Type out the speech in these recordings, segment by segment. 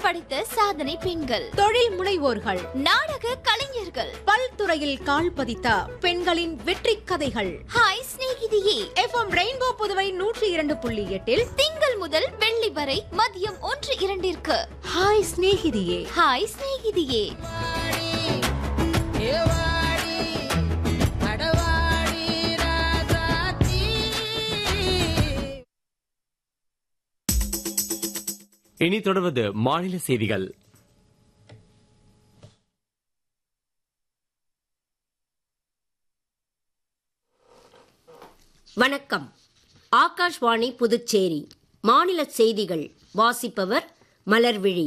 பட்டம் படித்த சாதனை பெண்கள் தொழில் முனைவோர்கள் நாடக கலைஞர்கள் பல்துறையில் கால் பதித்த பெண்களின் வெற்றி கதைகள் ஹாய் சிநேகிதியே எஃப்எம் ரெயின்போ புதுவை நூற்றி இரண்டு புள்ளி எட்டில் திங்கள் முதல் வெள்ளி வரை மதியம் ஒன்று இரண்டிற்கு ஹாய் சிநேகிதியே ஹாய் சிநேகிதியே இனி தொடர்வது மாநில செய்திகள் வணக்கம் ஆகாஷ்வாணி புதுச்சேரி மாநில செய்திகள் வாசிப்பவர் மலர்விழி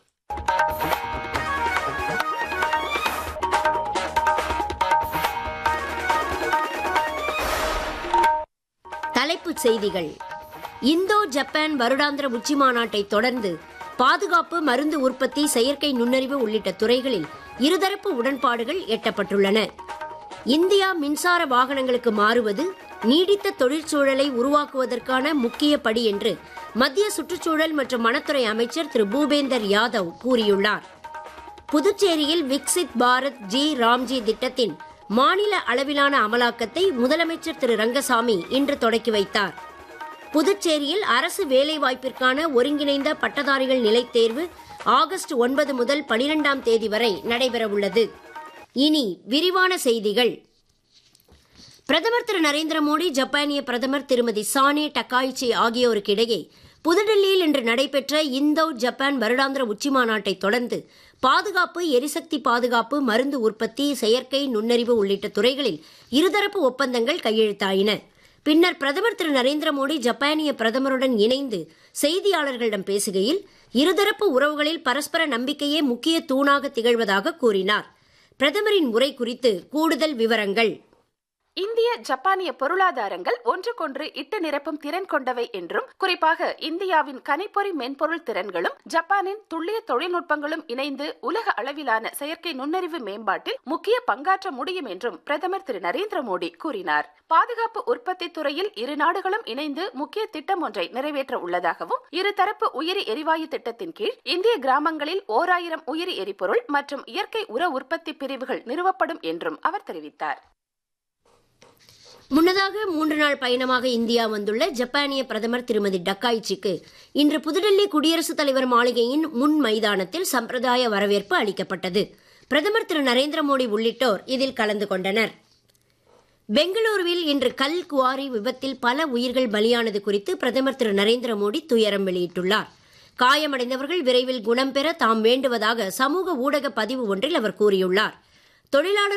தலைப்புச் செய்திகள் இந்தோ ஜப்பான் வருடாந்திர உச்சி மாநாட்டை தொடர்ந்து பாதுகாப்பு மருந்து உற்பத்தி செயற்கை நுண்ணறிவு உள்ளிட்ட துறைகளில் இருதரப்பு உடன்பாடுகள் எட்டப்பட்டுள்ளன இந்தியா மின்சார வாகனங்களுக்கு மாறுவது நீடித்த தொழிற்சூழலை உருவாக்குவதற்கான முக்கிய படி என்று மத்திய சுற்றுச்சூழல் மற்றும் வனத்துறை அமைச்சர் திரு பூபேந்தர் யாதவ் கூறியுள்ளார் புதுச்சேரியில் விக்சித் பாரத் ஜி ராம்ஜி திட்டத்தின் மாநில அளவிலான அமலாக்கத்தை முதலமைச்சர் திரு ரங்கசாமி இன்று தொடக்கி வைத்தார் புதுச்சேரியில் அரசு வேலைவாய்ப்பிற்கான ஒருங்கிணைந்த பட்டதாரிகள் நிலைத் தேர்வு ஆகஸ்ட் ஒன்பது முதல் பனிரெண்டாம் தேதி வரை நடைபெறவுள்ளது இனி விரிவான செய்திகள் பிரதமர் திரு நரேந்திர மோடி ஜப்பானிய பிரதமர் திருமதி சானே டக்காய்ச்சி ஆகியோருக்கிடையே புதுடெல்லியில் இன்று நடைபெற்ற இந்தோ ஜப்பான் வருடாந்திர உச்சிமாநாட்டை தொடர்ந்து பாதுகாப்பு எரிசக்தி பாதுகாப்பு மருந்து உற்பத்தி செயற்கை நுண்ணறிவு உள்ளிட்ட துறைகளில் இருதரப்பு ஒப்பந்தங்கள் கையெழுத்தாயின பின்னர் பிரதமர் திரு நரேந்திர மோடி ஜப்பானிய பிரதமருடன் இணைந்து செய்தியாளர்களிடம் பேசுகையில் இருதரப்பு உறவுகளில் பரஸ்பர நம்பிக்கையே முக்கிய தூணாக திகழ்வதாக கூறினார் பிரதமரின் உரை குறித்து கூடுதல் விவரங்கள் இந்திய ஜப்பானிய பொருளாதாரங்கள் ஒன்றுக்கொன்று இட்டு நிரப்பும் திறன் கொண்டவை என்றும் குறிப்பாக இந்தியாவின் கணிப்பொறி மென்பொருள் திறன்களும் ஜப்பானின் துல்லிய தொழில்நுட்பங்களும் இணைந்து உலக அளவிலான செயற்கை நுண்ணறிவு மேம்பாட்டில் முக்கிய பங்காற்ற முடியும் என்றும் பிரதமர் திரு நரேந்திர மோடி கூறினார் பாதுகாப்பு உற்பத்தி துறையில் இரு நாடுகளும் இணைந்து முக்கிய திட்டம் ஒன்றை நிறைவேற்ற உள்ளதாகவும் இருதரப்பு உயிரி எரிவாயு திட்டத்தின் கீழ் இந்திய கிராமங்களில் ஓராயிரம் உயிரி எரிபொருள் மற்றும் இயற்கை உர உற்பத்தி பிரிவுகள் நிறுவப்படும் என்றும் அவர் தெரிவித்தார் முன்னதாக மூன்று நாள் பயணமாக இந்தியா வந்துள்ள ஜப்பானிய பிரதமர் திருமதி டக்காய்ச்சிக்கு இன்று புதுடெல்லி குடியரசுத் தலைவர் மாளிகையின் முன் மைதானத்தில் சம்பிரதாய வரவேற்பு அளிக்கப்பட்டது பிரதமர் திரு நரேந்திர மோடி உள்ளிட்டோர் இதில் கலந்து கொண்டனர் பெங்களூருவில் இன்று கல் குவாரி விபத்தில் பல உயிர்கள் பலியானது குறித்து பிரதமர் திரு நரேந்திர மோடி துயரம் வெளியிட்டுள்ளார் காயமடைந்தவர்கள் விரைவில் குணம் பெற தாம் வேண்டுவதாக சமூக ஊடக பதிவு ஒன்றில் அவர் கூறியுள்ளார் தொழிலாளர்